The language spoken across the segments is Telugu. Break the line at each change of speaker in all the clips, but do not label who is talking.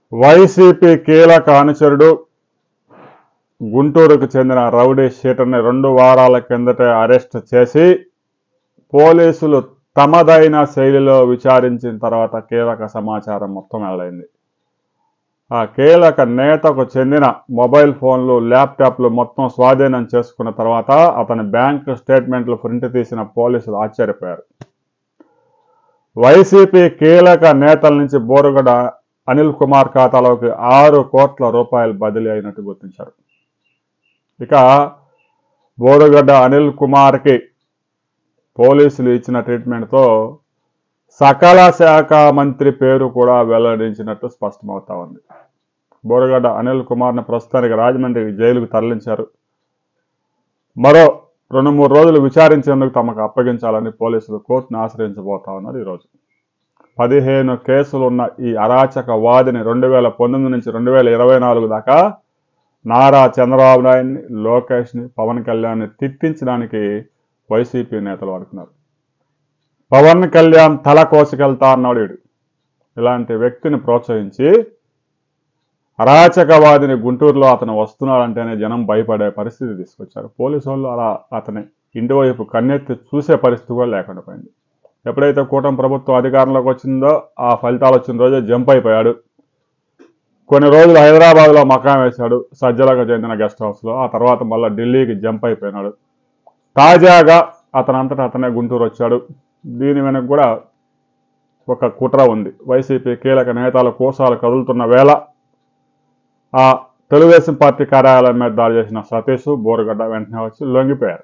వైసీపీ కీలక అనుచరుడు గుంటూరుకు చెందిన రౌడీ షీటర్ని రెండు వారాల కిందటే అరెస్ట్ చేసి పోలీసులు తమదైన శైలిలో విచారించిన తర్వాత కీలక సమాచారం మొత్తం వెల్లడైంది ఆ కీలక నేతకు చెందిన మొబైల్ ఫోన్లు ల్యాప్టాప్లు మొత్తం స్వాధీనం చేసుకున్న తర్వాత అతని బ్యాంక్ స్టేట్మెంట్లు ప్రింట్ తీసిన పోలీసులు ఆశ్చర్యపోయారు వైసీపీ కీలక నేతల నుంచి బోరుగడ అనిల్ కుమార్ ఖాతాలోకి ఆరు కోట్ల రూపాయలు బదిలీ అయినట్టు గుర్తించారు ఇక బోరుగడ్డ అనిల్ కుమార్కి పోలీసులు ఇచ్చిన ట్రీట్మెంట్తో సకల శాఖ మంత్రి పేరు కూడా వెల్లడించినట్టు స్పష్టమవుతా ఉంది బోరగడ్డ అనిల్ కుమార్ని ప్రస్తుతానికి రాజమండ్రి జైలుకు తరలించారు మరో రెండు మూడు రోజులు విచారించేందుకు తమకు అప్పగించాలని పోలీసులు కోర్టును ఆశ్రయించబోతా ఉన్నారు ఈరోజు పదిహేను కేసులు ఉన్న ఈ అరాచక వాదిని రెండు వేల పంతొమ్మిది నుంచి రెండు వేల ఇరవై నాలుగు దాకా నారా చంద్రబాబు నాయుడిని లోకేష్ని పవన్ కళ్యాణ్ని తిట్టించడానికి వైసీపీ నేతలు అనుకున్నారు పవన్ కళ్యాణ్ తల కోసుకెళ్తా అన్నాడు వీడు ఇలాంటి వ్యక్తిని ప్రోత్సహించి అరాచకవాదిని గుంటూరులో అతను వస్తున్నాడంటేనే జనం భయపడే పరిస్థితి తీసుకొచ్చారు పోలీసు వాళ్ళు అలా అతని ఇంటి వైపు కన్నెత్తి చూసే పరిస్థితి కూడా లేకుండా పోయింది ఎప్పుడైతే కూటమి ప్రభుత్వం అధికారంలోకి వచ్చిందో ఆ ఫలితాలు వచ్చిన రోజే జంప్ అయిపోయాడు కొన్ని రోజులు హైదరాబాద్లో మకాం వేశాడు సజ్జలకు చెందిన గెస్ట్ హౌస్లో ఆ తర్వాత మళ్ళీ ఢిల్లీకి జంప్ అయిపోయినాడు తాజాగా అతనంతటా అతనే గుంటూరు వచ్చాడు దీని వెనక కూడా ఒక కుట్ర ఉంది వైసీపీ కీలక నేతల కోసాలు కదులుతున్న వేళ ఆ తెలుగుదేశం పార్టీ కార్యాలయం మీద దాడి చేసిన సతీష్ బోరుగడ్డ వెంటనే వచ్చి లొంగిపోయారు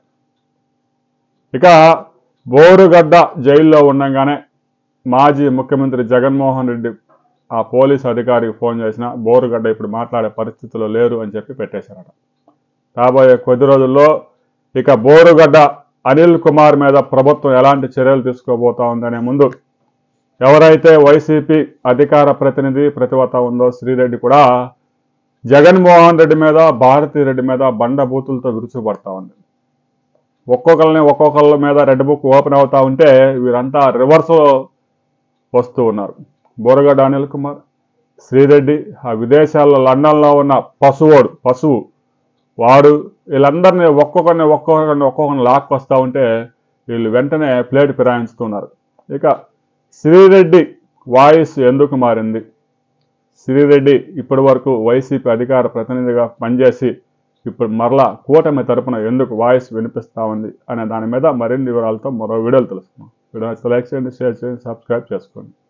ఇక బోరుగడ్డ జైల్లో ఉండగానే మాజీ ముఖ్యమంత్రి జగన్మోహన్ రెడ్డి ఆ పోలీసు అధికారికి ఫోన్ చేసిన బోరుగడ్డ ఇప్పుడు మాట్లాడే పరిస్థితిలో లేరు అని చెప్పి పెట్టేశారట రాబోయే కొద్ది రోజుల్లో ఇక బోరుగడ్డ అనిల్ కుమార్ మీద ప్రభుత్వం ఎలాంటి చర్యలు తీసుకోబోతా ఉందనే ముందు ఎవరైతే వైసీపీ అధికార ప్రతినిధి ప్రతివత ఉందో శ్రీరెడ్డి కూడా జగన్మోహన్ రెడ్డి మీద భారతీ రెడ్డి మీద బండ బూతులతో విరుచుపడతా ఉంది ఒక్కొక్కరిని ఒక్కొక్కళ్ళ మీద రెడ్ బుక్ ఓపెన్ అవుతా ఉంటే వీరంతా రివర్స్ వస్తూ ఉన్నారు బోరగడ్డ అనిల్ కుమార్ శ్రీరెడ్డి ఆ విదేశాల్లో లండన్లో ఉన్న పశువోడు పశువు వాడు వీళ్ళందరినీ ఒక్కొక్కరిని ఒక్కొక్కరిని ఒక్కొక్కరిని లాక్కొస్తా ఉంటే వీళ్ళు వెంటనే ప్లేట్ ఫిరాయించుతున్నారు ఇక శ్రీరెడ్డి వాయిస్ ఎందుకు మారింది శ్రీరెడ్డి ఇప్పటి వరకు వైసీపీ అధికార ప్రతినిధిగా పనిచేసి ఇప్పుడు మరలా కూటమి తరపున ఎందుకు వాయిస్ వినిపిస్తా ఉంది అనే దాని మీద మరిన్ని వివరాలతో మరో వీడియోలు తెలుసుకుందాం వీడియో లైక్ చేయండి షేర్ చేయండి సబ్స్క్రైబ్ చేసుకోండి